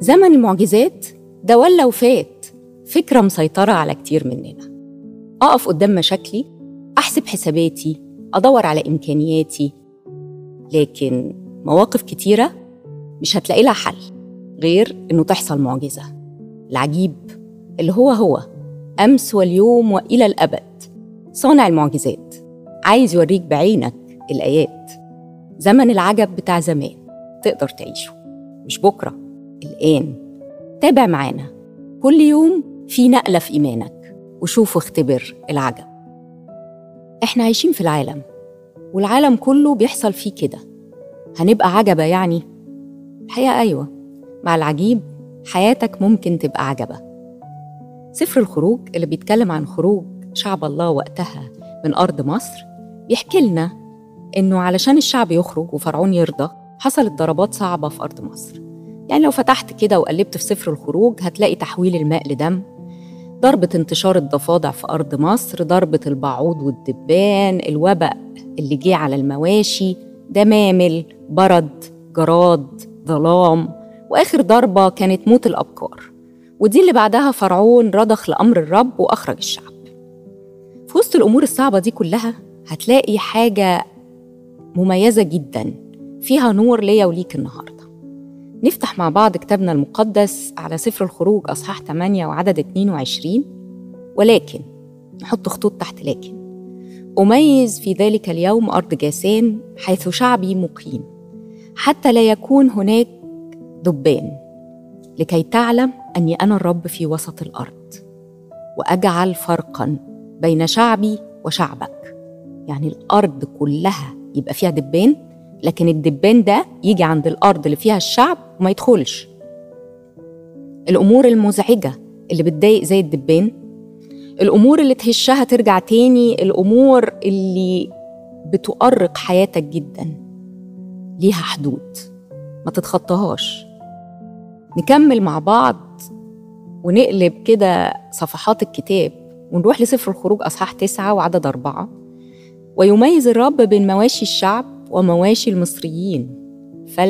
زمن المعجزات ده ولا وفات فكرة مسيطرة على كتير مننا أقف قدام مشاكلي أحسب حساباتي أدور على إمكانياتي لكن مواقف كتيرة مش هتلاقي لها حل غير إنه تحصل معجزة العجيب اللي هو هو أمس واليوم وإلى الأبد صانع المعجزات عايز يوريك بعينك الآيات زمن العجب بتاع زمان تقدر تعيشه مش بكرة الآن تابع معانا كل يوم في نقلة في إيمانك وشوف واختبر العجب إحنا عايشين في العالم والعالم كله بيحصل فيه كده هنبقى عجبة يعني الحقيقة أيوة مع العجيب حياتك ممكن تبقى عجبة سفر الخروج اللي بيتكلم عن خروج شعب الله وقتها من أرض مصر بيحكي لنا إنه علشان الشعب يخرج وفرعون يرضى حصلت ضربات صعبة في أرض مصر يعني لو فتحت كده وقلبت في سفر الخروج هتلاقي تحويل الماء لدم ضربة انتشار الضفادع في أرض مصر ضربة البعوض والدبان الوباء اللي جه على المواشي دمامل برد جراد ظلام وآخر ضربة كانت موت الأبكار ودي اللي بعدها فرعون رضخ لأمر الرب وأخرج الشعب في وسط الأمور الصعبة دي كلها هتلاقي حاجة مميزة جدا فيها نور ليا وليك النهاردة نفتح مع بعض كتابنا المقدس على سفر الخروج أصحاح 8 وعدد 22 ولكن نحط خطوط تحت لكن أميز في ذلك اليوم أرض جاسان حيث شعبي مقيم حتى لا يكون هناك دبان لكي تعلم أني أنا الرب في وسط الأرض وأجعل فرقا بين شعبي وشعبك يعني الأرض كلها يبقى فيها دبان لكن الدبان ده يجي عند الأرض اللي فيها الشعب وما يدخلش الأمور المزعجة اللي بتضايق زي الدبان الأمور اللي تهشها ترجع تاني الأمور اللي بتؤرق حياتك جدا ليها حدود ما تتخطاهاش نكمل مع بعض ونقلب كده صفحات الكتاب ونروح لسفر الخروج أصحاح تسعة وعدد أربعة ويميز الرب بين مواشي الشعب ومواشي المصريين